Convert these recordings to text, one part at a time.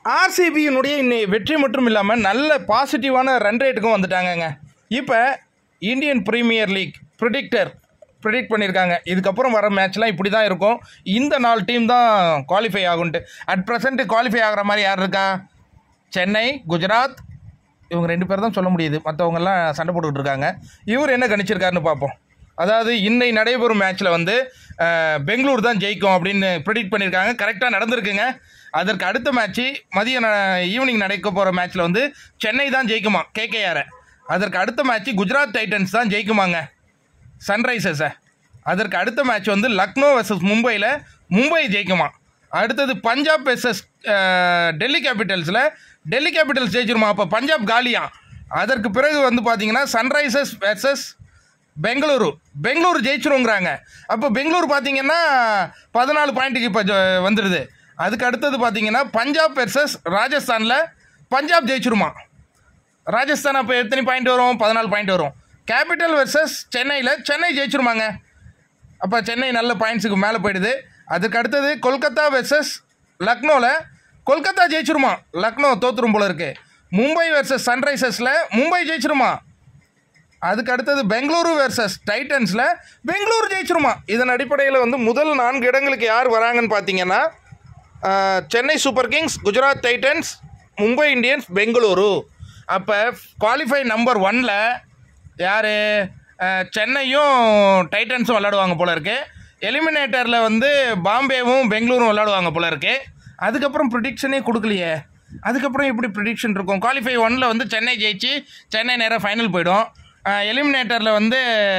ஆர்சிபியினுடைய இன்னை வெற்றி மட்டும் இல்லாமல் நல்ல பாசிட்டிவான ரன் ரேட்டுக்கும் வந்துட்டாங்கங்க இப்போ Indian Premier League predictor predict பண்ணியிருக்காங்க இதுக்கப்புறம் வர மேட்ச்லாம் இப்படி தான் இருக்கும் இந்த நாலு டீம் தான் குவாலிஃபை ஆகும்ட்டு அட் ப்ரெசென்ட் குவாலிஃபை ஆகிற மாதிரி யார் இருக்கா சென்னை குஜராத் இவங்க ரெண்டு பேர் தான் சொல்ல முடியுது மற்றவங்கெல்லாம் சண்டை போட்டுக்கிட்டு இருக்காங்க இவர் என்ன கணிச்சிருக்காருன்னு பார்ப்போம் அதாவது இன்னை நடைபெறும் மேட்ச்சில் வந்து அஹ், பெங்களூர் தான் ஜெயிக்கும் அப்படின்னு ப்ரிடிக்ட் பண்ணியிருக்காங்க கரெக்டாக நடந்திருக்குங்க அதற்கு அடுத்த மேட்ச்சு மதிய ஈவினிங் நடக்க போகிற மேட்ச்சில் வந்து சென்னை தான் ஜெயிக்குமா கேகேஆரை அதற்கு அடுத்த மேட்ச்சு குஜராத் டைட்டன்ஸ் தான் ஜெயிக்குமாங்க சன்ரைசர்ஸை அதற்கு அடுத்த மேட்ச் வந்து லக்னோ வெர்சஸ் மும்பையில் மும்பை ஜெயிக்குமா அடுத்தது பஞ்சாப் வெர்சஸ் டெல்லி கேபிட்டல்ஸில் டெல்லி கேபிட்டல்ஸ் ஜெயிச்சிருமா அப்போ பஞ்சாப் காலியா அதற்கு பிறகு வந்து பார்த்தீங்கன்னா சன்ரைசர்ஸ் வெர்சஸ் பெங்களூரு பெங்களூரு ஜெயிச்சிருங்கிறாங்க அப்போ பெங்களூர் பார்த்தீங்கன்னா பதினாலு பாயிண்ட்டுக்கு இப்போ வந்துடுது அதுக்கு அடுத்தது பார்த்தீங்கன்னா பஞ்சாப் வெர்சஸ் ராஜஸ்தானில் பஞ்சாப் ஜெயிச்சிருமா ராஜஸ்தான் அப்போ எத்தனை பாயிண்ட் வரும் பதினாலு பாயிண்ட் வரும் கேபிட்டல் வெர்சஸ் சென்னையில் சென்னை ஜெயிச்சிருமாங்க அப்போ சென்னை நல்ல பாயிண்ட்ஸுக்கு மேலே போயிடுது அதுக்கு அடுத்தது கொல்கத்தா வெர்சஸ் லக்னோவில் கொல்கத்தா ஜெயிச்சிருமா லக்னோ தோத்துரும் போல இருக்கு மும்பை வெர்சஸ் சன்ரைசர்ஸில் மும்பை ஜெயிச்சிருமா அதுக்கு அடுத்தது பெங்களூரு வெர்சஸ் டைட்டன்ஸில் பெங்களூரு ஜெயிச்சிருமா இதன் அடிப்படையில் வந்து முதல் நான்கு இடங்களுக்கு யார் வராங்கன்னு பார்த்தீங்கன்னா ஆஹ், Chennai Super Kings Gujarat Titans Mumbai Indians Bengaluru அப்போ குவாலிஃபை நம்பர் ஒனில் யார் சென்னையும் டைட்டன்ஸும் விளாடுவாங்க போல இருக்கு எலிமினேட்டரில் வந்து பாம்பேவும் பெங்களூரும் விளாடுவாங்க போல இருக்கு அதுக்கப்புறம் ப்ரிடிக்ஷனே கொடுக்கலையே அதுக்கப்புறம் எப்படி ப்ரிடிக்ஷன் இருக்கும் குவாலிஃபை ஒனில் வந்து சென்னை ஜெயிச்சு சென்னை நேராக ஃபைனல் போயிடும் எலிமினேட்டரில் வந்து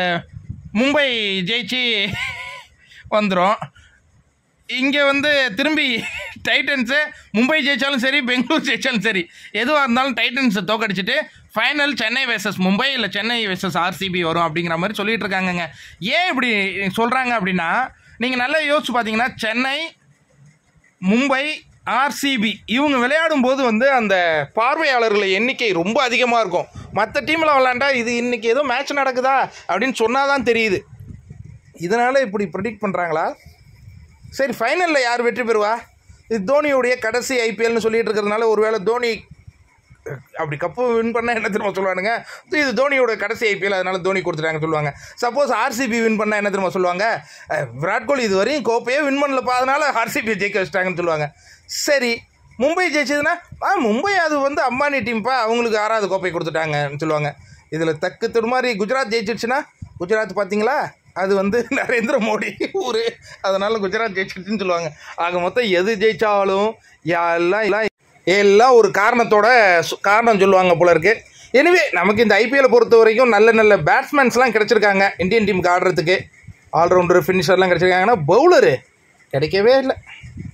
மும்பை ஜெயிச்சு வந்துடும் இங்கே வந்து திரும்பி டைட்டன்ஸு மும்பை ஜெயிச்சாலும் சரி பெங்களூர் ஜெயிச்சாலும் சரி எதுவாக இருந்தாலும் டைட்டன்ஸை தோக்கடிச்சிட்டு ஃபைனல் சென்னை வெர்சஸ் மும்பை இல்லை சென்னை வெர்சஸ் ஆர்சிபி வரும் அப்படிங்கிற மாதிரி சொல்லிட்டு இருக்காங்கங்க ஏன் இப்படி சொல்கிறாங்க அப்படின்னா நீங்கள் நல்லா யோசிச்சு பார்த்தீங்கன்னா சென்னை மும்பை ஆர்சிபி இவங்க விளையாடும் போது வந்து அந்த பார்வையாளர்கள் எண்ணிக்கை ரொம்ப அதிகமாக இருக்கும் மற்ற டீமில் விளாண்டா இது இன்னைக்கு ஏதோ மேட்ச் நடக்குதா அப்படின்னு சொன்னால் தான் தெரியுது இதனால் இப்படி ப்ரிடிக்ட் பண்ணுறாங்களா சரி ஃபைனலில் யார் வெற்றி பெறுவா இது தோனியுடைய கடைசி ஐபிஎல்னு சொல்லிட்டு இருக்கிறதுனால ஒருவேளை தோனி அப்படி கப்பு வின் பண்ணால் என்ன திரும்ப சொல்லுவானுங்க இது தோனியோட கடைசி ஐபிஎல் அதனால தோனி கொடுத்துட்டாங்க சொல்லுவாங்க சப்போஸ் ஆர்சிபி வின் பண்ணால் என்ன திரும்ப சொல்லுவாங்க அஹ், விராட் கோலி இது வரையும் கோப்பையே வின் பண்ணலப்பா அதனால ஆர்சிபி ஜெயிக்க வச்சிட்டாங்கன்னு சொல்லுவாங்க சரி மும்பை ஜெயிச்சதுன்னா ஆ மும்பை அது வந்து அம்பானி டீம்ப்பா அவங்களுக்கு ஆறாவது கோப்பை கொடுத்துட்டாங்கன்னு சொல்லுவாங்க இதில் தக்கு தடுமாறி குஜராத் ஜெயிச்சிடுச்சுன்னா குஜராத் பார்த்தீங்களா அது வந்து நரேந்திர மோடி ஊர் அதனால குஜராத் ஜெயிச்சிடுச்சுன்னு சொல்லுவாங்க ஆக மொத்தம் எது ஜெயிச்சாலும் எல்லாம் எல்லாம் எல்லாம் ஒரு காரணத்தோட சு- காரணம் சொல்லுவாங்க போல இருக்கு எனிவே நமக்கு இந்த ஐபிஎல்லை பொறுத்த வரைக்கும் நல்ல நல்ல பேட்ஸ்மேன்ஸ்லாம் கிடைச்சிருக்காங்க இந்தியன் டீமுக்கு ஆடுறதுக்கு ஆல்ரவுண்டர் ஃபினிஷர்லாம் கிடைச்சிருக்காங்கன்னா பவுலரு கிடைக்கவே இல்லை